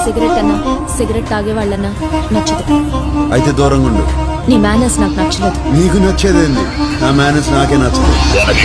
cigarette అన్నా cigarette తాగే వాళ్ళన్నా నచ్చదు అయితే దూరంగా ఉండు నీ మేనర్స్ నాకు నచ్చలేదు నీకు నచ్చేదేంది నా మేనేజ్ నాకే నచ్చదు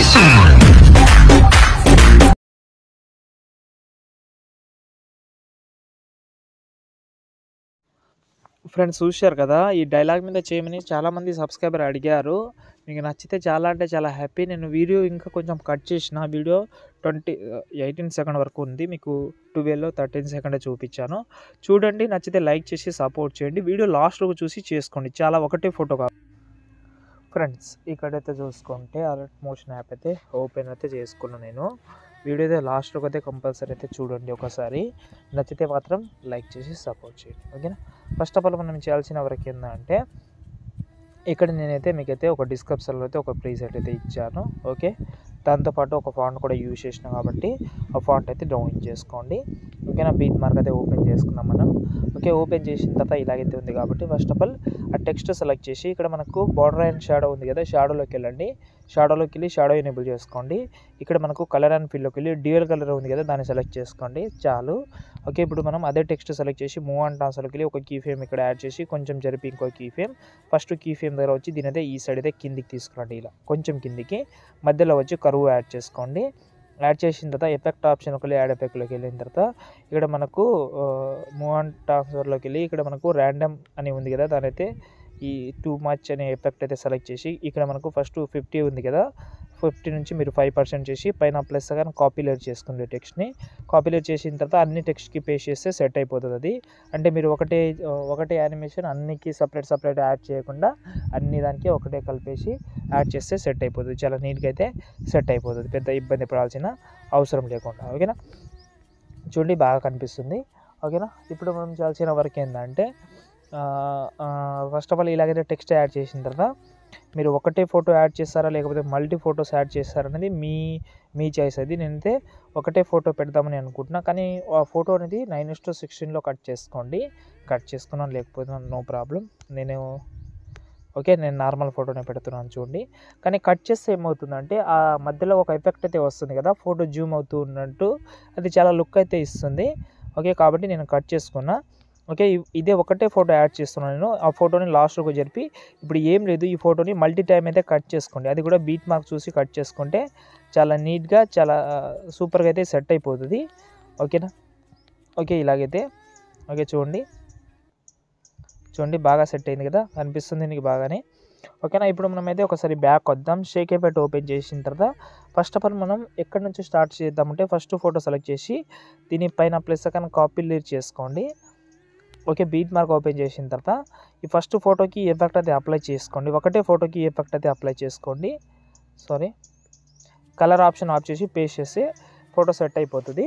ఫ్రెండ్స్ చూశారు కదా ఈ డైలాగ్ మీద చేయమని చాలామంది సబ్స్క్రైబర్ అడిగారు మీకు నచ్చితే చాలా అంటే చాలా హ్యాపీ నేను వీడియో ఇంకా కొంచెం కట్ చేసిన వీడియో ట్వంటీ ఎయిటీన్ సెకండ్ వరకు ఉంది మీకు ట్వెల్వ్లో థర్టీన్ సెకండ్ చూపించాను చూడండి నచ్చితే లైక్ చేసి సపోర్ట్ చేయండి వీడియో లాస్ట్లోకి చూసి చేసుకోండి చాలా ఒకటే ఫోటో కాదు ఫ్రెండ్స్ ఇక్కడైతే చూసుకుంటే అలర్ట్ మోషన్ యాప్ అయితే ఓపెన్ అయితే చేసుకున్నాను నేను వీడియో అయితే లాస్ట్లోకి అయితే కంపల్సరీ అయితే చూడండి ఒకసారి నచ్చితే మాత్రం లైక్ చేసి సపోర్ట్ చేయండి ఓకేనా ఫస్ట్ ఆఫ్ ఆల్ మనం చేయాల్సిన వరకు ఏంటంటే ఇక్కడ నేనైతే మీకైతే ఒక డిస్క్రిప్షన్లో అయితే ఒక ప్రీసెట్ అయితే ఇచ్చాను ఓకే దాంతోపాటు ఒక ఫాంట్ కూడా యూజ్ చేసిన కాబట్టి ఆ ఫాంట్ అయితే డౌన్లోడ్ చేసుకోండి ఓకేనా బీట్ మార్క్ అయితే ఓపెన్ చేసుకున్నాం మనం ఓకే ఓపెన్ చేసిన తర్వాత ఇలాగైతే ఉంది కాబట్టి ఫస్ట్ ఆఫ్ ఆల్ ఆ టెక్స్ట్ సెలెక్ట్ చేసి ఇక్కడ మనకు బార్డర్ అండ్ షాడో ఉంది కదా షాడోలోకి వెళ్ళండి షాడోలోకి వెళ్ళి షాడో ఎనేబుల్ చేసుకోండి ఇక్కడ మనకు కలర్ అండ్ ఫిల్లోకి వెళ్ళి డ్యూయల్ కలర్ ఉంది కదా దాన్ని సెలెక్ట్ చేసుకోండి చాలు ఓకే ఇప్పుడు మనం అదే టెక్స్ట్ సెలెక్ట్ చేసి మూవ్ అండ్ ట్రాన్స్ఫర్కి వెళ్ళి ఒక కీ ఫేమ్ ఇక్కడ యాడ్ చేసి కొంచెం జరిపి ఇంకో key frame first key frame దగ్గర వచ్చి దీని అయితే ఈ సైడ్ అయితే కిందికి తీసుకురండి ఇలా కొంచెం కిందికి మధ్యలో వచ్చి కరువు యాడ్ చేసుకోండి యాడ్ చేసిన తర్వాత ఎఫెక్ట్ ఆప్షన్ ఒకటి యాడ్ ఎఫెక్ట్లోకి వెళ్ళిన తర్వాత ఇక్కడ మనకు మూవ్ అండ్ ట్రాన్స్ఫర్లోకి వెళ్ళి ఇక్కడ మనకు ర్యాండమ్ అని ఉంది కదా దాని అయితే ఈ టూ మచ్ అనే ఎఫెక్ట్ అయితే సెలెక్ట్ చేసి ఇక్కడ మనకు ఫస్ట్ ఫిఫ్టీ ఉంది కదా ఫిఫ్టీ నుంచి మీరు ఫైవ్ పర్సెంట్ చేసి పైన ప్లస్ కానీ కాపీలేట్ చేసుకుంటే టెక్స్ట్ని కాపీలేట్ చేసిన తర్వాత అన్ని టెక్స్ట్కి పేస్ట్ చేస్తే సెట్ అయిపోతుంది అది అంటే మీరు ఒకటే ఒకటే యానిమేషన్ అన్నికి సపరేట్ సపరేట్ యాడ్ చేయకుండా అన్ని దానికి ఒకటే కలిపేసి యాడ్ చేస్తే సెట్ అయిపోతుంది చాలా నీట్గా అయితే సెట్ అయిపోతుంది పెద్ద ఇబ్బంది పడాల్సిన అవసరం లేకుండా ఓకేనా చూడండి బాగా కనిపిస్తుంది ఓకేనా ఇప్పుడు మనం చేయాల్సిన వర్క్ ఏంటంటే ఫస్ట్ ఆఫ్ ఆల్ ఇలాగైతే టెక్స్ట్ యాడ్ చేసిన తర్వాత మీరు ఒకటే ఫోటో యాడ్ చేస్తారా లేకపోతే మల్టీ ఫొటోస్ యాడ్ చేస్తారా అనేది మీ మీ చాయిస్ అది నేనైతే ఒకటే ఫోటో పెడదామని అనుకుంటున్నా కానీ ఆ ఫోటో అనేది నైన్ ఇస్ టు సిక్స్టీన్లో కట్ చేసుకోండి కట్ చేసుకున్నాను లేకపోతే నో ప్రాబ్లం నేను ఓకే నేను నార్మల్ ఫోటోనే పెడుతున్నాను చూడండి కానీ కట్ చేస్తే ఏమవుతుందంటే ఆ మధ్యలో ఒక ఎఫెక్ట్ అయితే వస్తుంది కదా ఫోటో జూమ్ అవుతూ ఉన్నట్టు అది చాలా లుక్ అయితే ఇస్తుంది ఓకే కాబట్టి నేను కట్ చేసుకున్నా ఓకే ఇ- ఇదే ఒకటే ఫోటో యాడ్ చేస్తున్నాను నేను ఆ ఫోటోని లాస్ట్లోకి జరిపి ఇప్పుడు ఏం లేదు ఈ ఫోటోని మల్టీ టైం అయితే కట్ చేసుకోండి అది కూడా బీట్ మార్క్ చూసి కట్ చేసుకుంటే చాలా నీట్గా చాలా సూపర్గా అయితే సెట్ అయిపోతుంది ఓకేనా ఓకే ఇలాగైతే ఓకే చూడండి చూడండి బాగా సెట్ అయింది కదా కనిపిస్తుంది నీకు బాగానే ఓకేనా ఇప్పుడు మనం అయితే ఒకసారి బ్యాక్ వద్దాం షేక్ ఎఫెక్ట్ ఓపెన్ చేసిన తర్వాత ఫస్ట్ ఆఫ్ ఆల్ మనం ఎక్కడి నుంచి స్టార్ట్ చేద్దామంటే ఫస్ట్ ఫోటో సెలెక్ట్ చేసి దీని పైన ప్లస్ కానీ కాపీ లీడ్ చేసుకోండి ఓకే బీట్ మార్క్ ఓపెన్ చేసిన తర్వాత ఈ ఫస్ట్ ఫోటోకి ఎఫెక్ట్ అయితే అప్లై చేసుకోండి ఒకటే ఫోటోకి ఎఫెక్ట్ అయితే అప్లై చేసుకోండి సారీ కలర్ ఆప్షన్ ఆఫ్ చేసి పేస్ట్ చేసి ఫోటో సెట్ అయిపోతుంది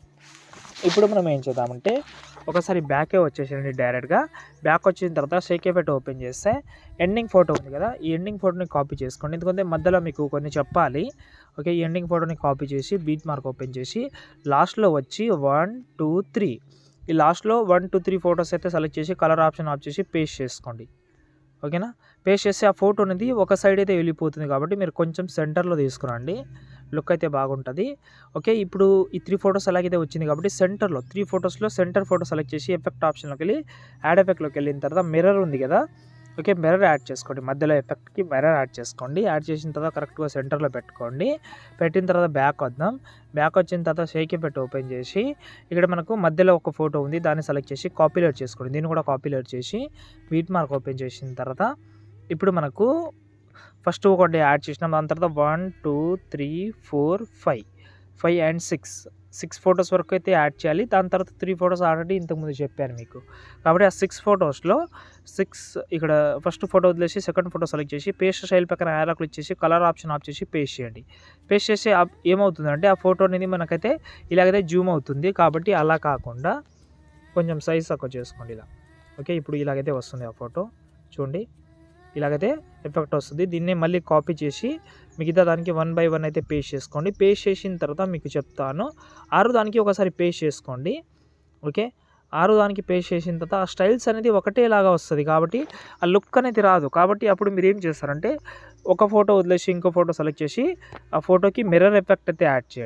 ఇప్పుడు మనం ఏం చేద్దామంటే ఒకసారి బ్యాకే వచ్చేసేయండి డైరెక్ట్గా బ్యాక్ వచ్చిన తర్వాత షేక్ ఎఫెక్ట్ ఓపెన్ చేస్తే ఎండింగ్ ఫోటో ఉంది కదా ఈ ఎండింగ్ ఫోటోని కాపీ చేసుకోండి ఎందుకంటే మధ్యలో మీకు కొన్ని చెప్పాలి ఓకే ఈ ఎండింగ్ ఫోటోని కాపీ చేసి బీట్ మార్క్ ఓపెన్ చేసి లాస్ట్లో వచ్చి వన్ టూ త్రీ ఈ లాస్ట్లో వన్ టూ త్రీ ఫొటోస్ అయితే సెలెక్ట్ చేసి కలర్ ఆప్షన్ ఆఫ్ చేసి పేస్ట్ చేసుకోండి ఓకేనా పేస్ట్ చేస్తే ఆ ఫోటో అనేది ఒక సైడ్ అయితే వెళ్ళిపోతుంది కాబట్టి మీరు కొంచెం సెంటర్లో తీసుకురండి లుక్ అయితే బాగుంటుంది ఓకే ఇప్పుడు ఈ త్రీ ఫొటోస్ అలాగైతే వచ్చింది కాబట్టి సెంటర్లో త్రీ ఫొటోస్లో సెంటర్ ఫోటో సెలెక్ట్ చేసి ఎఫెక్ట్ ఆప్షన్లోకి వెళ్ళి యాడ్ ఎఫెక్ట్లోకి వెళ్ళిన తర్వాత మిర్రర్ ఉంది కదా ఓకే మిర్రర్ యాడ్ చేసుకోండి మధ్యలో ఎఫెక్ట్కి మిర్రర్ యాడ్ చేసుకోండి యాడ్ చేసిన తర్వాత కరెక్ట్గా సెంటర్లో పెట్టుకోండి పెట్టిన తర్వాత బ్యాక్ వద్దాం బ్యాక్ వచ్చిన తర్వాత షేక్ ఎఫెక్ట్ ఓపెన్ చేసి ఇక్కడ మనకు మధ్యలో ఒక ఫోటో ఉంది దాన్ని సెలెక్ట్ చేసి కాపీలేట్ చేసుకోండి దీన్ని కూడా కాపీలేట్ చేసి వీట్ మార్క్ ఓపెన్ చేసిన తర్వాత ఇప్పుడు మనకు ఫస్ట్ ఒకటి యాడ్ చేసినాం దాని తర్వాత one two three four five five and six six photos వరకు అయితే యాడ్ చేయాలి దాని తర్వాత త్రీ ఫొటోస్ ఆల్రెడీ ఇంతకుముందు చెప్పాను మీకు కాబట్టి ఆ సిక్స్ ఫొటోస్లో సిక్స్ ఇక్కడ ఫస్ట్ ఫోటో వదిలేసి సెకండ్ ఫోటో సెలెక్ట్ చేసి పేస్ట్ స్టైల్ పక్కన యారో క్లిక్ చేసి కలర్ ఆప్షన్ ఆఫ్ చేసి పేస్ట్ చేయండి పేస్ట్ చేసి ఆ- ఏమవుతుందంటే ఆ ఫోటో అనేది మనకైతే ఇలాగైతే జూమ్ అవుతుంది కాబట్టి అలా కాకుండా కొంచెం సైజ్ తక్కువ చేసుకోండి ఇలా ఓకే ఇప్పుడు ఇలాగైతే వస్తుంది ఆ ఫోటో చూడండి ఇలాగైతే ఎఫెక్ట్ వస్తుంది దీన్ని మళ్ళీ కాపీ చేసి మిగతా దానికి వన్ బై వన్ అయితే పేస్ట్ చేసుకోండి పేస్ట్ చేసిన తర్వాత మీకు చెప్తాను ఆరు దానికి ఒకసారి పేస్ట్ చేసుకోండి ఓకే ఆరు దానికి పేస్ట్ చేసిన తర్వాత ఆ స్టైల్స్ అనేది ఒకటేలాగా వస్తుంది కాబట్టి ఆ లుక్ అనేది రాదు కాబట్టి అప్పుడు మీరు ఏం చేస్తారంటే ఒక ఫోటో వదిలేసి ఇంకో ఫోటో సెలెక్ట్ చేసి ఆ ఫోటోకి మిర్రర్ ఎఫెక్ట్ అయితే యాడ్ చేయండి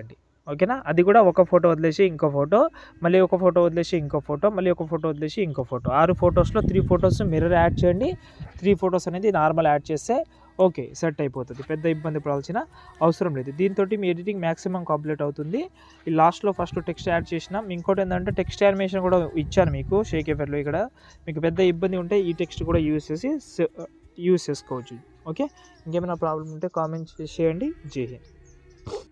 ఓకేనా అది కూడా ఒక ఫోటో వదిలేసి ఇంకో ఫోటో మళ్ళీ ఒక ఫోటో వదిలేసి ఇంకో ఫోటో మళ్ళీ ఒక ఫోటో వదిలేసి ఇంకో ఫోటో ఆరు ఫొటోస్లో త్రీ ఫొటోస్ మిర్రర్ యాడ్ చేయండి త్రీ ఫొటోస్ అనేది నార్మల్ యాడ్ చేస్తే ఓకే సెట్ అయిపోతుంది పెద్ద ఇబ్బంది పడాల్సిన అవసరం లేదు దీంతో మీ ఎడిటింగ్ మ్యాక్సిమం కంప్లీట్ అవుతుంది ఈ లాస్ట్లో ఫస్ట్ టెక్స్ట్ యాడ్ చేసినాం ఇంకోటి ఏంటంటే టెక్స్ట్ యానిమేషన్ కూడా ఇచ్చాను మీకు షేక్ ఎఫెర్లో ఇక్కడ మీకు పెద్ద ఇబ్బంది ఉంటే ఈ టెక్స్ట్ కూడా యూస్ చేసి యూస్ చేసుకోవచ్చు ఓకే ఇంకేమైనా ప్రాబ్లం ఉంటే కామెంట్ చేయండి జై హింద్